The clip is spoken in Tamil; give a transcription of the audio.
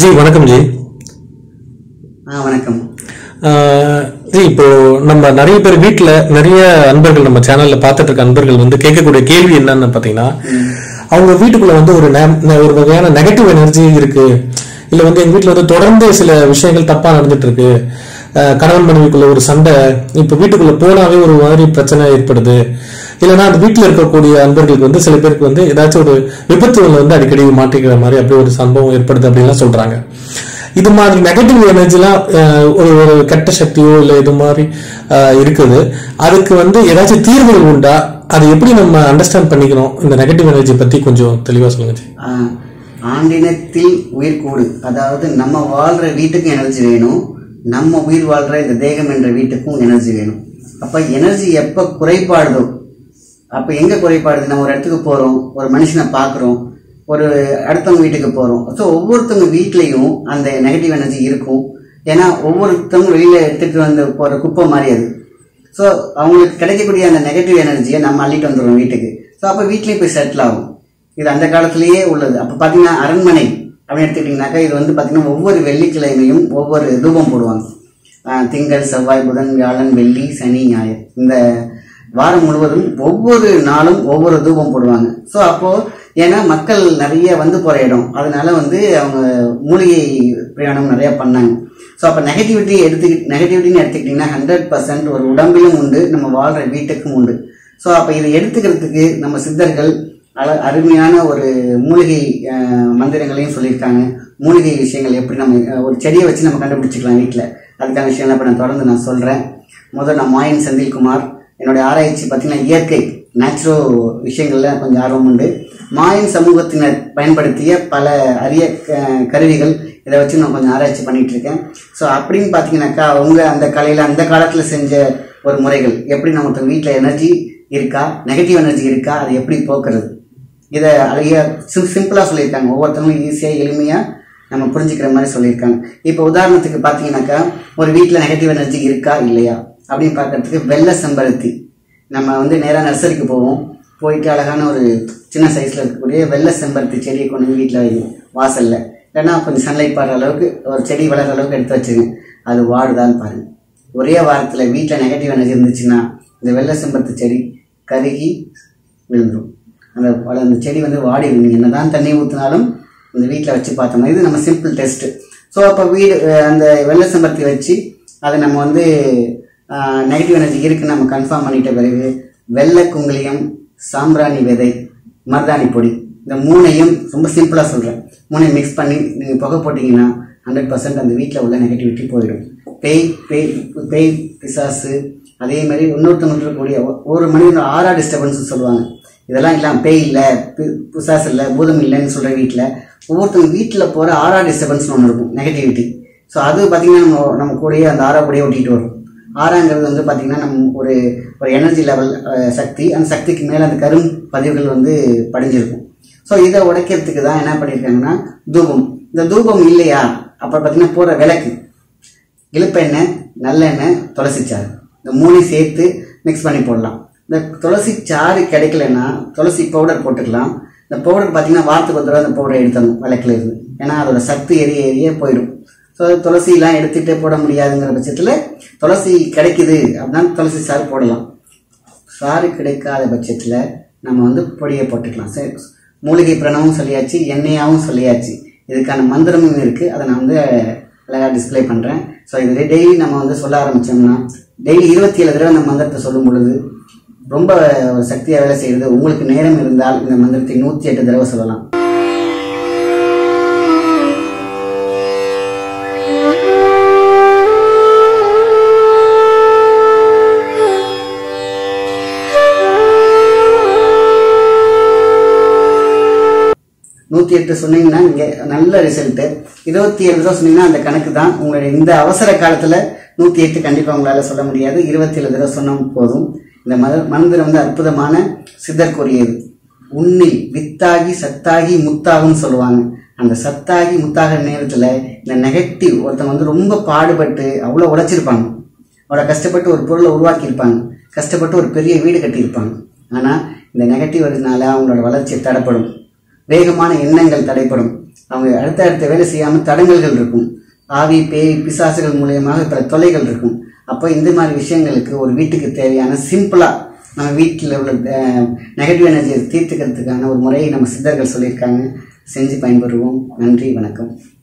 ஜி வணக்கம் ஜி ஆ வணக்கம் ஆஹ் ஜி இப்போ நம்ம நிறைய பேர் வீட்ல நிறைய அன்பர்கள் நம்ம சேனல்ல பார்த்துட்டு இருக்க அன்பர்கள் வந்து கேட்கக்கூடிய கேள்வி என்னன்னு பாத்தீங்கன்னா அவங்க வீட்டுக்குள்ள வந்து ஒரு நெ- நெ- ஒரு வகையான நெகட்டிவ் எனர்ஜி இருக்கு இல்ல வந்து எங்க வீட்ல வந்து தொடர்ந்து சில விஷயங்கள் தப்பா நடந்துட்டு இருக்கு ஆஹ் கணவன் மனைவிக்குள்ள ஒரு சண்டை இப்ப வீட்டுக்குள்ள போனாவே ஒரு மாதிரி பிரச்சனை ஏற்படுது இல்லைன்னா அந்த வீட்டுல இருக்கக்கூடிய அன்பர்களுக்கு வந்து சில பேருக்கு வந்து ஏதாச்சும் ஒரு விபத்துகள் வந்து அடிக்கடி மாட்டிக்கிற மாதிரி அப்படி ஒரு சம்பவம் ஏற்படுது அப்படின்லாம் சொல்றாங்க இது மாதிரி நெகட்டிவ் எனர்ஜிலாம் ஒரு ஒரு கெட்ட சக்தியோ இல்லை இது மாதிரி அஹ், இருக்குது அதுக்கு வந்து ஏதாச்சும் தீர்வுகள் உண்டா அதை எப்படி நம்ம அண்டர்ஸ்டாண்ட் பண்ணிக்கணும் இந்த நெகட்டிவ் எனர்ஜி பத்தி கொஞ்சம் தெளிவா சொல்லுங்க ஜி ஆ, ஆண்டினத்தில் உயிர் கூடு அதாவது நம்ம வாழ்ற வீட்டுக்கும் எனர்ஜி வேணும் நம்ம உயிர் வாழ்ற இந்த தேகம் என்ற வீட்டுக்கும் எனர்ஜி வேணும் அப்ப எனர்ஜி எப்ப குறைபாடுதோ அப்ப எங்க குறைபாடுது நம்ம ஒரு இடத்துக்கு போறோம் ஒரு மனுஷனை பார்க்குறோம் ஒரு அடுத்தவங்க வீட்டுக்கு போறோம் ஸோ ஒவ்வொருத்தவங்க வீட்லயும் அந்த நெகட்டிவ் எனர்ஜி இருக்கும் ஏன்னா ஒவ்வொருத்தவங்க வெளியில எடுத்துட்டு வந்து போற குப்பை மாதிரி அது ஸோ அவங்களுக்கு கிடைக்கக்கூடிய அந்த நெகட்டிவ் எனர்ஜியை நம்ம அள்ளிட்டு வந்துடுவோம் வீட்டுக்கு ஸோ அப்போ வீட்லேயே போய் செட்டில் ஆகும் இது அந்த காலத்திலேயே உள்ளது அப்போ பார்த்தீங்கன்னா அரண்மனை அப்படின்னு எடுத்துக்கிட்டிங்கனாக்கா இது வந்து பார்த்தீங்கன்னா ஒவ்வொரு வெள்ளிக்கிழமையும் ஒவ்வொரு தூபம் போடுவாங்க ஆஹ் திங்கள் செவ்வாய் புதன் வியாழன் வெள்ளி சனி ஞாயிறு இந்த வாரம் முழுவதும் ஒவ்வொரு நாளும் ஒவ்வொரு தூபம் போடுவாங்க ஸோ அப்போ ஏன்னா மக்கள் நிறைய வந்து போற இடம் அதனால வந்து அவங்க மூலிகை பிரயாணம் நிறைய பண்ணாங்க ஸோ அப்போ நெகட்டிவிட்டி எடுத்துக்கிட்டு நெகட்டிவிட்டின்னு எடுத்துக்கிட்டிங்கன்னா ஹண்ட்ரட் பர்சன்ட் ஒரு உடம்பிலும் உண்டு நம்ம வாழ்ற வீட்டுக்கும் உண்டு ஸோ அப்போ இதை எடுத்துக்கிறதுக்கு நம்ம சித்தர்கள் அழ அருமையான ஒரு மூலிகை அஹ், மந்திரங்களையும் சொல்லியிருக்காங்க மூலிகை விஷயங்கள் எப்படி நம்ம அஹ், ஒரு செடியை வச்சு நம்ம கண்டுபிடிச்சிக்கலாம் வீட்டில் அதுக்கான விஷயங்கள் இப்போ நான் தொடர்ந்து நான் சொல்கிறேன் முதல் நான் மாயன் செந்தில்குமார் என்னுடைய ஆராய்ச்சி பார்த்தீங்கன்னா இயற்கை நேச்சுரோ விஷயங்கள்ல கொஞ்சம் ஆர்வம் உண்டு மாயன் சமூகத்தினர் பயன்படுத்திய பல அரிய க- கருவிகள் இதை வச்சு நான் கொஞ்சம் ஆராய்ச்சி பண்ணிட்டு இருக்கேன் ஸோ அப்படின்னு பார்த்தீங்கன்னாக்கா அவங்க அந்த கலையில் அந்த காலத்தில் செஞ்ச ஒரு முறைகள் எப்படி நம்ம வீட்டில் எனர்ஜி இருக்கா நெகட்டிவ் எனர்ஜி இருக்கா அதை எப்படி போக்குறது இதை அழகிய சிம் சிம்பிளாக சொல்லியிருக்காங்க ஒவ்வொருத்தவங்களும் ஈஸியாக எளிமையாக நம்ம புரிஞ்சுக்கிற மாதிரி சொல்லியிருக்காங்க இப்போ உதாரணத்துக்கு பார்த்தீங்கன்னாக்கா ஒரு வீட்டில் நெகட்டிவ் எனர்ஜி இருக்கா இல்லையா அப்படின்னு பார்க்கறதுக்கு வெள்ளை செம்பருத்தி நம்ம வந்து நேராக நர்சரிக்கு போவோம் போயிட்டு அழகான ஒரு சின்ன சைஸில் இருக்கக்கூடிய வெள்ளை செம்பருத்தி செடியை கொண்டு வந்து வீட்டில் வைங்க வாசலில் இல்லைன்னா கொஞ்சம் சன்லைட் பாடுற அளவுக்கு ஒரு செடி வளர்கிற அளவுக்கு எடுத்து வச்சுருங்க அது வாடுதான்னு பாருங்க ஒரே வாரத்தில் வீட்டில் நெகட்டிவ் எனர்ஜி இருந்துச்சுன்னா இந்த வெள்ளை செம்பருத்தி செடி கருகி விழுந்துடும் அந்த பழ- அந்த செடி வந்து வாடி நீங்கள் என்னதான் தண்ணி ஊற்றினாலும் இந்த வீட்டில் வச்சு பார்த்தோம்னா இது நம்ம சிம்பிள் டெஸ்ட்டு ஸோ அப்போ வீடு அஹ், அந்த வெள்ளை செம்பருத்தி வச்சு அதை நம்ம வந்து நெகட்டிவ் எனர்ஜி இருக்குன்னு நம்ம கன்ஃபார்ம் பண்ணிட்ட பிறகு வெள்ளை குங்குளியம் சாம்பிராணி விதை மருதாணி பொடி இந்த மூணையும் ரொம்ப சிம்பிளாக சொல்கிறேன் மூணையும் மிக்ஸ் பண்ணி நீங்கள் புகை போட்டிங்கன்னா ஹண்ட்ரட் பர்சன்ட் அந்த வீட்டில் உள்ள நெகட்டிவிட்டி போயிடும் பேய் பேய் பேய் பிசாசு அதே மாதிரி இன்னொருத்தவங்க இருக்கக்கூடிய ஒ- ஒரு மனிதன் ஆறா டிஸ்டர்பன்ஸ் சொல்லுவாங்க இதெல்லாம் இல்லாம பேய் இல்லை பிசாசு இல்லை பூதம் இல்லைன்னு சொல்கிற வீட்டில் ஒவ்வொருத்தவங்க வீட்டில் போகிற ஆறா டிஸ்டர்பன்ஸ்னு ஒன்று இருக்கும் நெகட்டிவிட்டி ஸோ அது பார்த்தீங்கன்னா நம்ம நம்ம கூடயே அந்த ஆறா கூடயே ஒட்டிட்டு வரும் ஆறாங்கிறது வந்து பார்த்தீங்கன்னா நம்ம ஒரு ஒரு எனர்ஜி லெவல் சக்தி அந்த சக்திக்கு மேலே அந்த கரும் பதிவுகள் வந்து படிஞ்சிருக்கும் ஸோ இதை உடைக்கிறதுக்கு தான் என்ன பண்ணியிருக்காங்கன்னா தூபம் இந்த தூபம் இல்லையா அப்புறம் பார்த்தீங்கன்னா போகிற விளக்கு இழுப்பெண்ணெய் நல்லெண்ணெய் துளசி சாறு இந்த மூணையும் சேர்த்து மிக்ஸ் பண்ணி போடலாம் இந்த துளசி சாறு கிடைக்கலன்னா துளசி பவுடர் போட்டுக்கலாம் இந்த பவுடர் பார்த்தீங்கன்னா வாரத்துக்கு ஒரு தடவை அந்த பவுடரை எடுத்தணும் விளக்குல இருந்து ஏன்னா அதோட சத்து எரிய எரிய போயிடும் ஸோ துளசிலாம் எடுத்துகிட்டு போட முடியாதுங்கிற பட்சத்தில் துளசி கிடைக்குது அப்படின்னா துளசி சாறு போடலாம் சாறு கிடைக்காத பட்சத்தில் நம்ம வந்து பொடியை போட்டுக்கலாம் சரி மூலிகை பிரணமும் சொல்லியாச்சு எண்ணெயாவும் சொல்லியாச்சு இதுக்கான மந்திரமும் இருக்குது அதை நான் வந்து அழகாக டிஸ்ப்ளே பண்ணுறேன் ஸோ இது டெய்லி நம்ம வந்து சொல்ல ஆரம்பித்தோம்னா டெய்லி இருபத்தி ஏழு தடவை அந்த மந்திரத்தை சொல்லும் பொழுது ரொம்ப ஒரு சக்தியாக வேலை செய்யுது உங்களுக்கு நேரம் இருந்தால் இந்த மந்திரத்தை நூற்றி எட்டு தடவை சொல்லலாம் நூற்றி எட்டு சொன்னீங்கன்னா இங்கே நல்ல ரிசல்ட்டு இருபத்தி ஏழு தடவை சொன்னீங்கன்னா அந்த கணக்கு தான் உங்களுடைய இந்த அவசர காலத்தில் நூற்றி எட்டு கண்டிப்பாக உங்களால் சொல்ல முடியாது இருபத்தி ஏழு தடவை சொன்னால் போதும் இந்த மத மந்திரம் வந்து அற்புதமான சித்தர் கூறியது உன்னில் வித்தாகி சத்தாகி முத்தாகும்னு சொல்லுவாங்க அந்த சத்தாகி முத்தாகிற நேரத்தில் இந்த நெகட்டிவ் ஒருத்தவங்க வந்து ரொம்ப பாடுபட்டு அவ்வளோ உழைச்சிருப்பாங்க அவ்வளோ கஷ்டப்பட்டு ஒரு பொருளை உருவாக்கியிருப்பாங்க கஷ்டப்பட்டு ஒரு பெரிய வீடு கட்டியிருப்பாங்க ஆனால் இந்த நெகட்டிவ் வரதுனால அவங்களோட வளர்ச்சி தடைப்படும் வேகமான எண்ணங்கள் தடைப்படும் அவங்க அடுத்த அடுத்த வேலை செய்யாமல் தடங்கல்கள் இருக்கும் ஆவி பேய் பிசாசுகள் மூலியமாக பல தொல்லைகள் இருக்கும் அப்போ இந்த மாதிரி விஷயங்களுக்கு ஒரு வீட்டுக்கு தேவையான சிம்பிளாக நம்ம வீட்டில் உள்ள நெகட்டிவ் எனர்ஜியை தீர்த்துக்கிறதுக்கான ஒரு முறையை நம்ம சித்தர்கள் சொல்லியிருக்காங்க செஞ்சு பயன்பெறுவோம் நன்றி வணக்கம்